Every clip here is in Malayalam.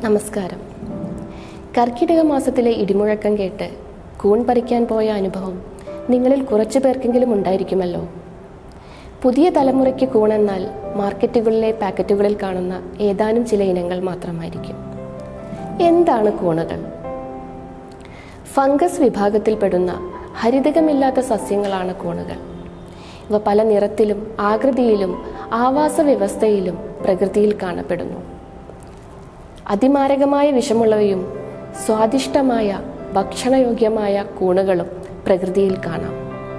നമസ്കാരം കർക്കിടക മാസത്തിലെ ഇടിമുഴക്കം കേട്ട് കൂൺ പറിക്കാൻ പോയ അനുഭവം നിങ്ങളിൽ കുറച്ചു പേർക്കെങ്കിലും ഉണ്ടായിരിക്കുമല്ലോ പുതിയ തലമുറയ്ക്ക് കൂണെന്നാൽ മാർക്കറ്റുകളിലെ പാക്കറ്റുകളിൽ കാണുന്ന ഏതാനും ചില ഇനങ്ങൾ മാത്രമായിരിക്കും എന്താണ് കൂണുകൾ ഫംഗസ് വിഭാഗത്തിൽപ്പെടുന്ന ഹരിതകമില്ലാത്ത സസ്യങ്ങളാണ് കൂണുകൾ ഇവ പല നിറത്തിലും ആകൃതിയിലും ആവാസ വ്യവസ്ഥയിലും പ്രകൃതിയിൽ കാണപ്പെടുന്നു അതിമാരകമായ വിഷമുള്ളവയും സ്വാദിഷ്ടമായ ഭക്ഷണയോഗ്യമായ കൂണുകളും പ്രകൃതിയിൽ കാണാം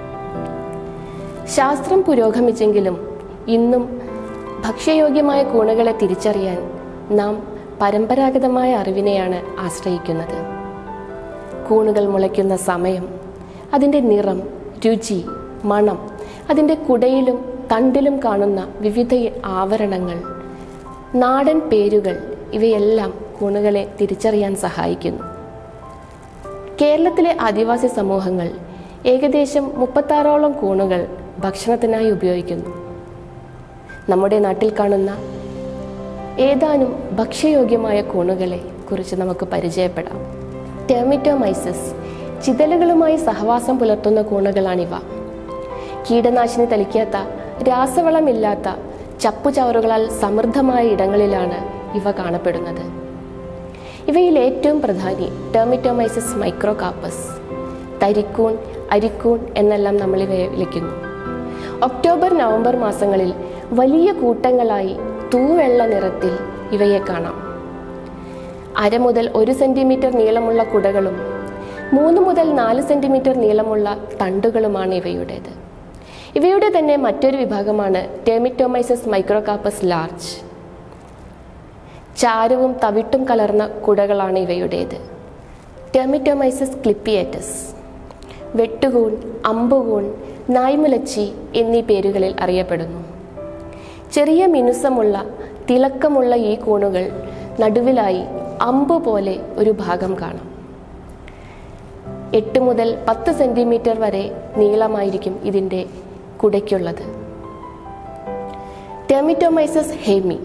ശാസ്ത്രം പുരോഗമിച്ചെങ്കിലും ഇന്നും ഭക്ഷ്യയോഗ്യമായ കൂണുകളെ തിരിച്ചറിയാൻ നാം പരമ്പരാഗതമായ അറിവിനെയാണ് ആശ്രയിക്കുന്നത് കൂണുകൾ മുളയ്ക്കുന്ന സമയം അതിൻ്റെ നിറം രുചി മണം അതിൻ്റെ കുടയിലും തണ്ടിലും കാണുന്ന വിവിധ ആവരണങ്ങൾ നാടൻ പേരുകൾ ഇവയെല്ലാം കൂണുകളെ തിരിച്ചറിയാൻ സഹായിക്കുന്നു കേരളത്തിലെ ആദിവാസി സമൂഹങ്ങൾ ഏകദേശം മുപ്പത്താറോളം കൂണുകൾ ഭക്ഷണത്തിനായി ഉപയോഗിക്കുന്നു നമ്മുടെ നാട്ടിൽ കാണുന്ന ഏതാനും ഭക്ഷ്യയോഗ്യമായ കൂണുകളെ കുറിച്ച് നമുക്ക് പരിചയപ്പെടാം ടെർമിറ്റോമൈസസ് ചിതലുകളുമായി സഹവാസം പുലർത്തുന്ന കൂണുകളാണിവ കീടനാശിനി തളിക്കാത്ത രാസവളമില്ലാത്ത ചപ്പുചവറുകളാൽ സമൃദ്ധമായ ഇടങ്ങളിലാണ് ഇവ കാണപ്പെടുന്നത് ഇവയിൽ ഏറ്റവും പ്രധാനി ടെർമിറ്റോമൈസിസ് മൈക്രോകാപ്പസ് തരിക്കൂൺ അരിക്കൂൺ എന്നെല്ലാം നമ്മൾ ഇവയെ വിളിക്കുന്നു ഒക്ടോബർ നവംബർ മാസങ്ങളിൽ വലിയ കൂട്ടങ്ങളായി തൂവെള്ള നിറത്തിൽ ഇവയെ കാണാം അര മുതൽ ഒരു സെന്റിമീറ്റർ നീളമുള്ള കുടകളും മൂന്ന് മുതൽ നാല് സെന്റിമീറ്റർ നീളമുള്ള തണ്ടുകളുമാണ് ഇവയുടേത് ഇവയുടെ തന്നെ മറ്റൊരു വിഭാഗമാണ് ടെർമിറ്റോമൈസസ് മൈക്രോകാപ്പസ് ലാർജ് ചാരവും തവിട്ടും കലർന്ന കുടകളാണ് ഇവയുടേത് ടെർമിറ്റോമൈസസ് ക്ലിപ്പിയേറ്റസ് വെട്ടുകൂൺ അമ്പുകൂൺ നായ്മുലച്ചി എന്നീ പേരുകളിൽ അറിയപ്പെടുന്നു ചെറിയ മിനുസമുള്ള തിളക്കമുള്ള ഈ കൂണുകൾ നടുവിലായി അമ്പ് പോലെ ഒരു ഭാഗം കാണാം എട്ട് മുതൽ പത്ത് സെന്റിമീറ്റർ വരെ നീളമായിരിക്കും ഇതിൻ്റെ കുടയ്ക്കുള്ളത് ടെർമിറ്റോമൈസസ് ഹേമി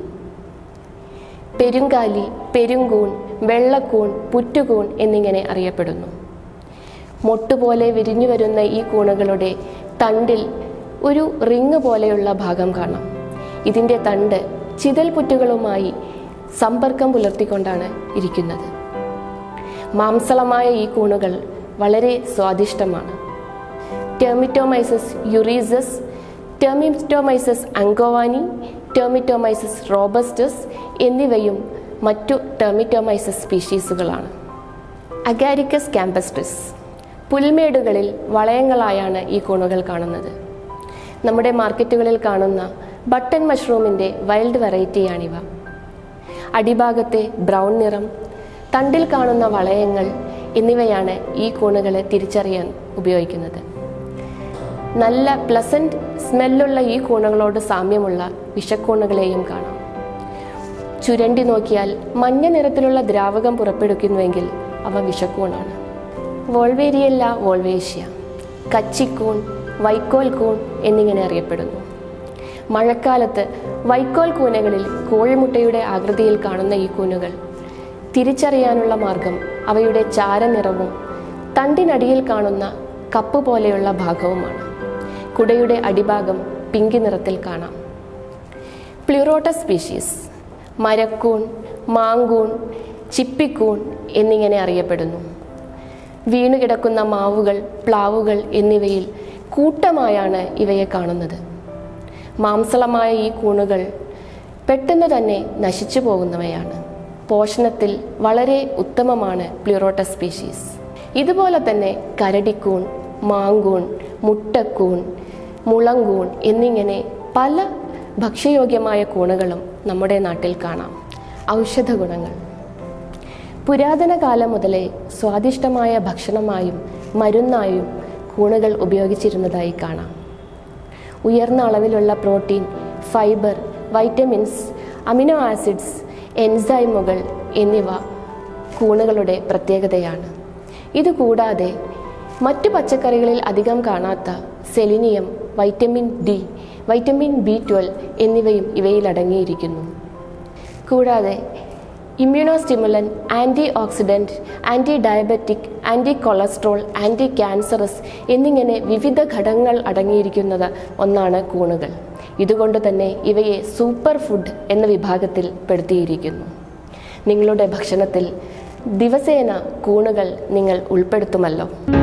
പെരുങ്കാലി പെരുങ്കൂൺ വെള്ളക്കൂൺ പുറ്റുകൂൺ എന്നിങ്ങനെ അറിയപ്പെടുന്നു മൊട്ടുപോലെ വിരിഞ്ഞു വരുന്ന ഈ കൂണുകളുടെ തണ്ടിൽ ഒരു റിങ് പോലെയുള്ള ഭാഗം കാണാം ഇതിൻ്റെ തണ്ട് ചിതൽ പുറ്റുകളുമായി സമ്പർക്കം പുലർത്തിക്കൊണ്ടാണ് ഇരിക്കുന്നത് മാംസളമായ ഈ കൂണുകൾ വളരെ സ്വാദിഷ്ടമാണ് ടെർമിറ്റോമൈസസ് യുറീസസ് ടെർമിറ്റോമൈസസ് അങ്കോവാനി ടെർമിറ്റോമൈസസ് റോബസ്റ്റസ് എന്നിവയും മറ്റു ടെർമിറ്റോമൈസസ് സ്പീഷീസുകളാണ് അഗാരിക്കസ് ക്യാമ്പസ്ട്രിസ് പുൽമേടുകളിൽ വളയങ്ങളായാണ് ഈ കൂണുകൾ കാണുന്നത് നമ്മുടെ മാർക്കറ്റുകളിൽ കാണുന്ന ബട്ടൺ മഷ്റൂമിൻ്റെ വൈൽഡ് വെറൈറ്റിയാണിവ അടിഭാഗത്തെ ബ്രൗൺ നിറം തണ്ടിൽ കാണുന്ന വളയങ്ങൾ എന്നിവയാണ് ഈ കൂണുകളെ തിരിച്ചറിയാൻ ഉപയോഗിക്കുന്നത് നല്ല പ്ലസന്റ് സ്മെല്ലുള്ള ഈ കൂണുകളോട് സാമ്യമുള്ള വിഷക്കൂണുകളെയും കാണാം ചുരണ്ടി നോക്കിയാൽ മഞ്ഞ നിറത്തിലുള്ള ദ്രാവകം പുറപ്പെടുവിക്കുന്നുവെങ്കിൽ അവ വിഷക്കൂണാണ് വോൾവേരിയല്ല വോൾവേഷ്യ കച്ചിക്കൂൺ വൈക്കോൽ കൂൺ എന്നിങ്ങനെ അറിയപ്പെടുന്നു മഴക്കാലത്ത് വൈക്കോൽ കൂനകളിൽ കോഴിമുട്ടയുടെ ആകൃതിയിൽ കാണുന്ന ഈ കൂനുകൾ തിരിച്ചറിയാനുള്ള മാർഗം അവയുടെ ചാരനിറവും തണ്ടിനടിയിൽ കാണുന്ന കപ്പ് പോലെയുള്ള ഭാഗവുമാണ് കുടയുടെ അടിഭാഗം പിങ്കി നിറത്തിൽ കാണാം പ്ലൂറോട്ടസ് സ്പീഷീസ് മരക്കൂൺ മാങ്കൂൺ ചിപ്പിക്കൂൺ എന്നിങ്ങനെ അറിയപ്പെടുന്നു വീണുകിടക്കുന്ന മാവുകൾ പ്ലാവുകൾ എന്നിവയിൽ കൂട്ടമായാണ് ഇവയെ കാണുന്നത് മാംസളമായ ഈ കൂണുകൾ പെട്ടെന്ന് തന്നെ നശിച്ചു പോകുന്നവയാണ് പോഷണത്തിൽ വളരെ ഉത്തമമാണ് പ്ലൂറോട്ടസ് സ്പീഷീസ് ഇതുപോലെ തന്നെ കരടിക്കൂൺ മാങ്കൂൺ മുട്ടക്കൂൺ മുളങ്കൂൺ എന്നിങ്ങനെ പല ഭക്ഷ്യയോഗ്യമായ കൂണുകളും നമ്മുടെ നാട്ടിൽ കാണാം ഔഷധ ഗുണങ്ങൾ പുരാതന കാലം മുതലേ സ്വാദിഷ്ടമായ ഭക്ഷണമായും മരുന്നായും കൂണുകൾ ഉപയോഗിച്ചിരുന്നതായി കാണാം ഉയർന്ന അളവിലുള്ള protein fibre vitamins amino acids എൻസൈമുകൾ എന്നിവ കൂണുകളുടെ പ്രത്യേകതയാണ് ഇതുകൂടാതെ മറ്റു പച്ചക്കറികളിൽ അധികം കാണാത്ത selenium vitamin D vitamin B twelve എന്നിവയും ഇവയിൽ അടങ്ങിയിരിക്കുന്നു കൂടാതെ immunostimulant antioxidant antidiabetic anti cholesterol anti cancerous എന്നിങ്ങനെ വിവിധ ഘടകങ്ങൾ അടങ്ങിയിരിക്കുന്നത് ഒന്നാണ് കൂണുകൾ ഇതുകൊണ്ട് തന്നെ ഇവയെ സൂപ്പർ ഫുഡ് എന്ന വിഭാഗത്തിൽ പെടുത്തിയിരിക്കുന്നു നിങ്ങളുടെ ഭക്ഷണത്തിൽ ദിവസേന കൂണുകൾ നിങ്ങൾ ഉൾപ്പെടുത്തുമല്ലോ